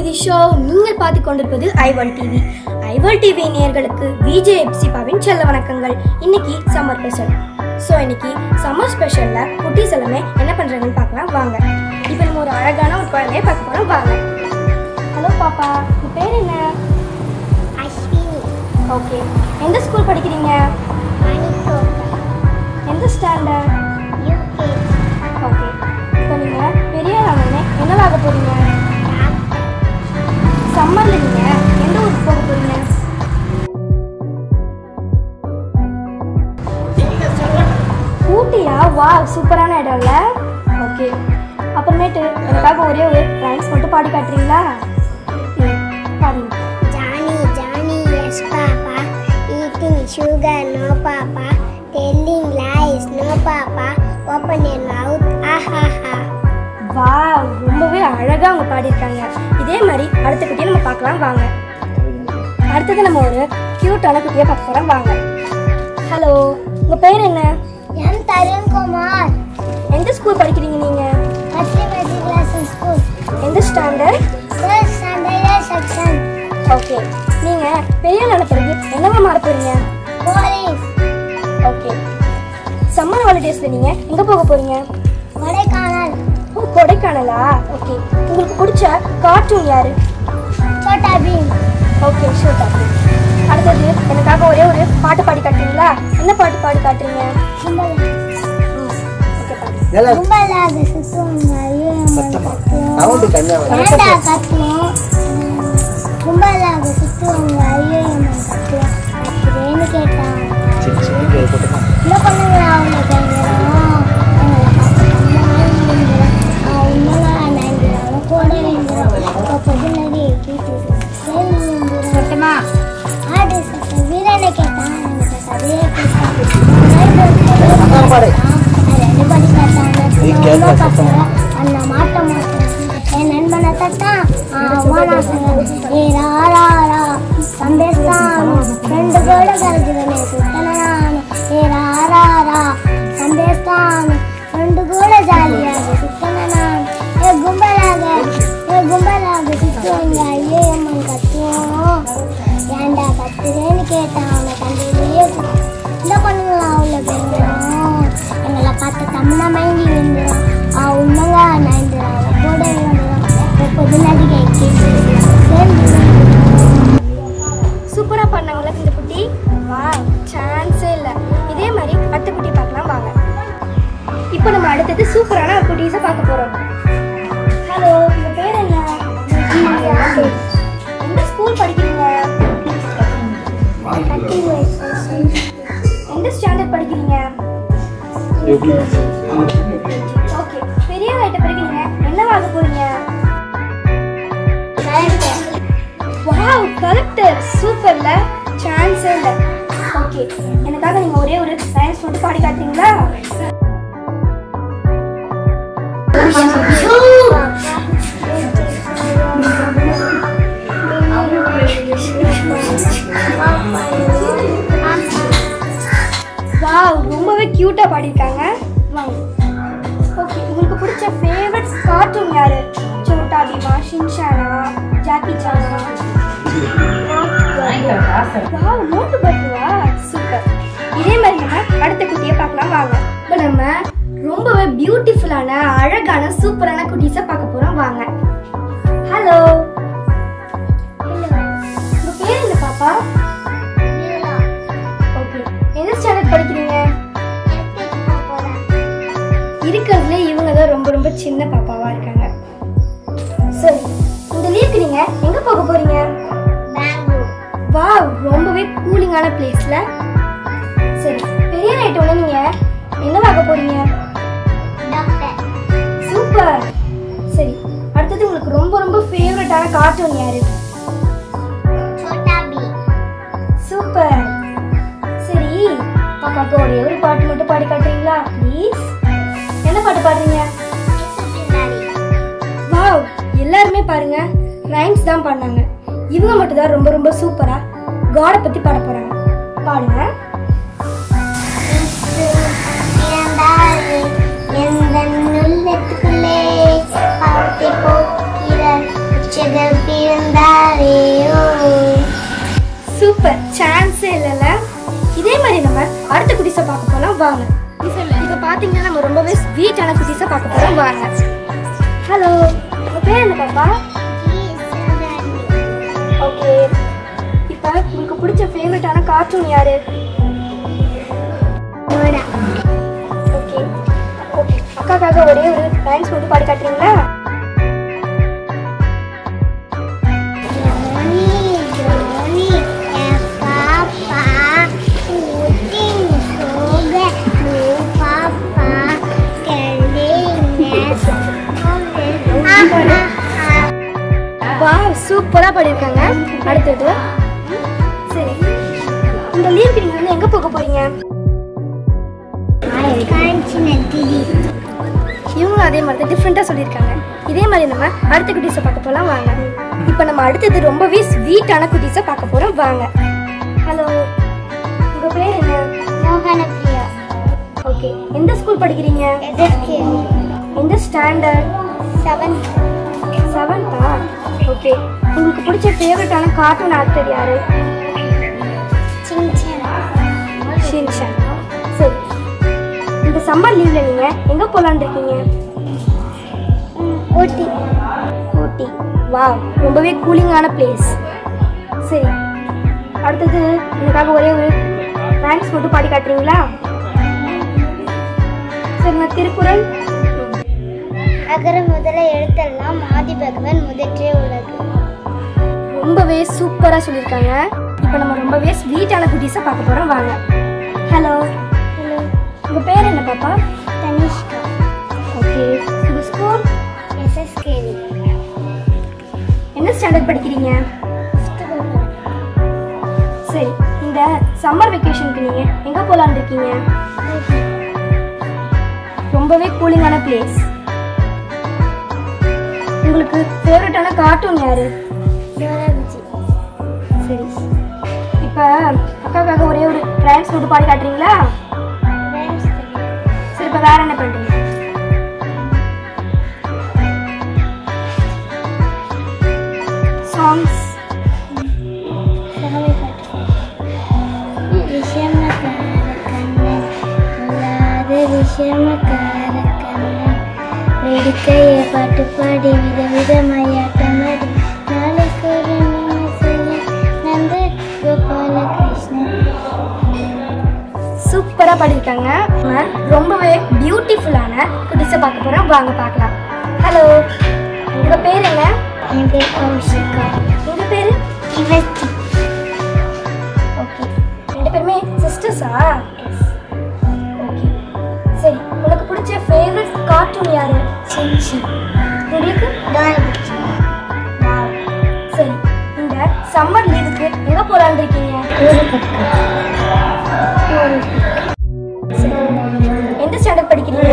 TV show நீங்கள் பார்த்து கொண்டிருப்பது ஐவல் டிவி ஐவல் டிவி நேயர்களுக்கு விஜய் எப்சிபாவின் செல்ல வணக்கங்கள் இன்னைக்கு சம்மர் ஸ்பெஷல் ஸோ இன்னைக்கு சம்மர் ஸ்பெஷலில் குட்டீஸ் எல்லாமே என்ன பண்ணுறாங்கன்னு பார்க்கலாம் வாங்க இப்போ நம்ம ஒரு அழகான ஒரு குழந்தைய பார்க்க போகிறோம் வாங்க ஹலோ பாப்பா உங்கள் பேர் என்ன அஸ்வினி ஓகே எந்த ஸ்கூல் படிக்கிறீங்க மணிக்கோட்டை எந்த ஸ்டாண்டர்ட் யூகே ஓகே இப்போ நீங்கள் பெரிய ஆனோடனே என்னவாக போகிறீங்க சம்மரில் நீங்கள் எந்த ஊருக்கு போக போகிறீங்க ஊட்டியா வா சூப்பரான இடம்ல ஓகே அப்புறமேட்டு எனக்காக ஒரே ஒரு ரைம்ஸ் மட்டும் பாடி காட்டுறீங்களா ம், பாருங்க Johnny, Johnny, yes, Papa. Eating sugar, no, Papa. Telling lies, no, Papa. Open your mouth, ah, ha, ha. வா ரொம்பவே அழகா அவங்க பாடியிருக்காங்க இதே மாதிரி அடுத்த குட்டியை நம்ம பார்க்கலாம் வாங்க அடுத்தது நம்ம ஒரு கியூட்டான குட்டியை பார்க்க போறோம் வாங்க ஹலோ உங்க பேர் என்ன என் தருண் குமார் எந்த ஸ்கூல் படிக்கிறீங்க நீங்க ஃபர்ஸ்ட் மெட்ரிகுலேஷன் ஸ்கூல் எந்த standard first standard section okay நீங்க பெரிய நல்ல பிறகு என்னவா மாற போறீங்க போலீஸ் ஓகே சம்மர் ஹாலிடேஸ்ல நீங்க எங்க போக போறீங்க கொடைக்கானல் ஓ கொடைக்கானலா ஓகே உங்களுக்கு பிடிச்ச கார்ட்டூன் யாரு சோட்டா பீம் ஓகே ஷூட் அடுத்தது எனக்காக ஒரே ஒரு பாட்டு பாடி காட்டுறீங்களா என்ன பாட்டு பாடி காட்டுறீங்க கும்பல் ம், ஓகே பாடு. கும்பலாக சுத்தும் ஐயோ சவுண்டு கம்மியா வருது. ஏண்டா கத்தணும் கும்பலாக சுத்துவாங்க ஐயோ கத்துவோம் அப்படின்னு கேட்டான் சரி, சரி, இங்க போட்டுக்கலாம். என்ன பண்ணுங்க அவங்க கேட்குறோம் கூட வேண்டுறோம் சத்தமா ஆடு சத்த வீரனை கேட்டான் எனக்கு கதையை அதான் பாடு. ரெண்டு படி நீ கேட்டாங்க கேட்கல சத்தமா. அந்த மாட்ட மாட்டேன் என் நண்பனை தட்டான் ஏ ராரா சந்தேஸ்தான் ரெண்டு கூட கரைஞ்சிருமே சுத்தனான் ஏ ராரா சந்தேஸ்தான் ரெண்டு கூட ஜாலியாக சுத்தனான் ஏ கும்பலாக ஏ கும்பலாக சுத்துவாங்க ஐயோ அம்மன் கத்துவோம் ஏன்டா கத்துறேன்னு கேட்டான் அவனை கண்டிலேயே என்ன பண்ணுங்களா உள்ள பேருங்கிறோம் எங்களை பார்த்து தமிழா மயங்கி விழுந்துடும் ஆ உண்மைங்க நயந்துடும் அவன் கூட விழுந்துடும் பொது நடிகை சூப்பரா பண்ணாங்களா இந்த குட்டி வா சான்ஸே இல்லை இதே மாதிரி அடுத்த குட்டி பார்க்கலாம் வாங்க இப்போ நம்ம அடுத்தது சூப்பரான ஒரு குட்டீஸை பார்க்க போறோம் ஹலோ உங்க பேர் என்ன எந்த ஸ்கூல் படிக்கிறீங்க எந்த ஸ்டாண்டர்ட் படிக்கிறீங்க ஓகே பெரிய ஆயிட்ட பிறகு நீங்க என்னவாக போறீங்க வாவ் கலெக்டர் சூப்பர்ல சான்ஸே இல்ல ஓகே எனக்காக நீங்க ஒரே ஒரு சயின்ஸ் மட்டும் பாடி காட்டுறீங்களா வாவ் ரொம்பவே கியூட்டா பாடியிருக்காங்க வாங்க ஓகே உங்களுக்கு பிடிச்ச ஃபேவரட் கார்ட்டூன் யாரு சோட்டா பீமா ஷின்சானா ஜாக்கி சானா வாவ் நோட்டு பட்டுவா சூப்பர் இதே மாதிரி நம்ம அடுத்த குட்டியை பார்க்கலாம் வாங்க இப்போ நம்ம ரொம்பவே பியூட்டிஃபுல்லான அழகான சூப்பரான குட்டீஸை பார்க்க போறோம் வாங்க ஹலோ உங்க பேர் என்ன பாப்பா ஓகே எந்த ஸ்டாண்டர்ட் படிக்கிறீங்க இருக்கிறதுல இவங்க தான் ரொம்ப ரொம்ப சின்ன பாப்பாவா இருக்காங்க சரி இந்த லீவுக்கு நீங்க எங்க போக போறீங்க வாவ் ரொம்பவே கூலிங்கான பிளேஸ்ல சரி பெரிய நைட் உடனே நீங்க என்ன பார்க்க போறீங்க சூப்பர் சரி அடுத்தது உங்களுக்கு ரொம்ப ரொம்ப ஃபேவரட்டான கார்ட்டூன் யாரு சூப்பர் சரி பாப்பாக்கு ஒரே ஒரு பாட்டு மட்டும் பாடி காட்டுறீங்களா ப்ளீஸ் என்ன பாட்டு பாடுறீங்க வாவ் எல்லாருமே பாருங்க ரைம்ஸ் தான் பாடினாங்க இவங்க மட்டும் தான் ரொம்ப ரொம்ப சூப்பரா காடை பத்தி பாட போறாங்க பாடுங்க எந்த உள்ளத்துக்குள்ளே பாவத்தை போக்கிற உச்சத வாங்க இப்போ பார்த்தீங்கன்னா நம்ம ரொம்பவே ஸ்வீட்டான குட்டீஸை பார்க்க போகிறோம் வாங்க ஹலோ உங்கள் பேர் என்ன பாப்பா ஓகே இப்போ உங்களுக்கு பிடிச்ச ஃபேவரட்டான கார்ட்டூன் யாரு ஓகே ஓகே அக்காக்காக ஒரே ஒரு டான்ஸ் மட்டும் பாடி காட்டுறீங்களா வா சூப்பராக பாடியிருக்காங்க அடுத்தது சரி இந்த லீவுக்கு நீங்கள் வந்து எங்கே போக போறீங்க இவங்களும் அதே மாதிரி தான் டிஃப்ரெண்ட்டாக சொல்லியிருக்காங்க இதே மாதிரி நம்ம அடுத்த குட்டீஸை பார்க்க போகலாம் வாங்க இப்போ நம்ம அடுத்தது ரொம்பவே ஸ்வீட்டான குட்டீஸை பார்க்க போகிறோம் வாங்க ஹலோ உங்கள் பேர் என்ன ஓகே எந்த ஸ்கூல் படிக்கிறீங்க எந்த ஸ்டாண்டர்ட் செவன்த் செவன்த்தா ஓகே உங்களுக்கு பிடிச்ச ஃபேவரட்டான கார்ட்டூன் ஆக்டர் யாரு ஷின்சான் சரி இந்த சம்மர் லீவ்ல நீங்க எங்க போலான்னு இருக்கீங்க ஊட்டி ஊட்டி வா ரொம்பவே கூலிங்கான பிளேஸ் சரி அடுத்தது எனக்காக ஒரே ஒரு தேங்க்ஸ் மட்டும் பாடி காட்டுறீங்களா சரி நான் திருக்குறள் அகர முதல எழுத்தெல்லாம் ஆதி பகவன் முதற்றே உலகு ரொம்பவே சூப்பராக சொல்லியிருக்காங்க இப்போ நம்ம ரொம்பவே ஸ்வீட்டான குட்டீஸை பார்க்க போகிறோம் வாங்க ஹலோ ஹலோ உங்கள் பேர் என்ன பாப்பா தனிஷ்கா ஓகே உங்கள் ஸ்கூல் எஸ்எஸ்கேவி என்ன ஸ்டாண்டர்ட் படிக்கிறீங்க சரி இந்த சம்மர் வெக்கேஷனுக்கு நீங்கள் எங்கே போகலான்னு இருக்கீங்க ரொம்பவே கூலிங்கான பிளேஸ் உங்களுக்கு ஃபேவரட்டான கார்ட்டூன் யாரு சரி இப்போ அக்காவுக்காக ஒரே ஒரு ட்ரான்ஸ் மட்டும் பாடி காட்டுறீங்களா சரி இப்போ வேற என்ன பண்ணுறீங்க சாங்ஸ் வேடிக்கைய பாட்டு பாடி வித விதமாயாட்டமாடி நாளைக்கு ஒரு நினைவு சொல்ல நந்த கோபால கிருஷ்ணன் சூப்பராக பாடியிருக்காங்க நம்ம ரொம்பவே பியூட்டிஃபுல்லான குட்டிஸை பார்க்க போகிறோம் வாங்க பார்க்கலாம் ஹலோ உங்கள் பேர் என்ன என் பேர் கௌஷிகா உங்கள் பேர் இவத்தி ஓகே ரெண்டு பேருமே சிஸ்டர்ஸா ஓகே சரி உனக்கு பிடிச்ச ஃபேவரட் கார்ட்டூன் யாரு சின்சி உங்களுக்கு டால்பிச்சு Wow. சரி இந்த சம்மர் லீவுக்கு எங்கே போகலான்னு இருக்கீங்க ஒரு பக்கம் சரி. எந்த ஸ்டாண்டர்ட் படிக்கிறீங்க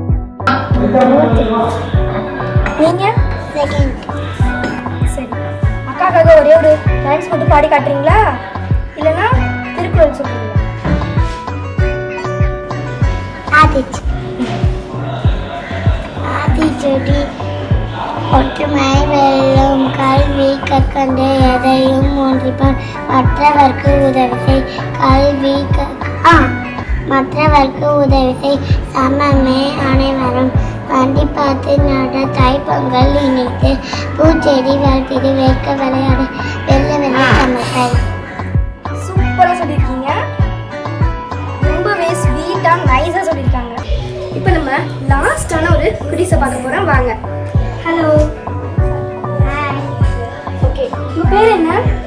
நீங்க செகண்ட் சரி அக்காக்காக ஒரே ஒரு டான்ஸ் மட்டும் பாடி காட்டுறீங்களா இல்லைன்னா திருக்குறள் சொல்றீங்களா ஆதிச்சு ஆதிச்செடி ஒற்றுமை வெல்லும் கல்வி கற்கண்டு எதையும் ஒன்றிப்பான் மற்றவர்க்கு உதவி செய் கல்வி க- ஆ மற்றவர்க்கு உதவி செய் சமமே அனைவரும் வண்டி பார்த்து நட தைப்பொங்கல் இணைத்து பூச்செடி வளர்த்திடு வேர்க்க விளையாடு வெள்ள வெள்ள சமத்தாய் சூப்பரா சொல்லியிருக்கீங்க ரொம்பவே ஸ்வீட்டா நைஸா சொல்லியிருக்காங்க இப்போ நம்ம லாஸ்டான ஒரு குடிசை பார்க்க போறோம் வாங்க ஹலோ ஓகே உங்க பேர் என்ன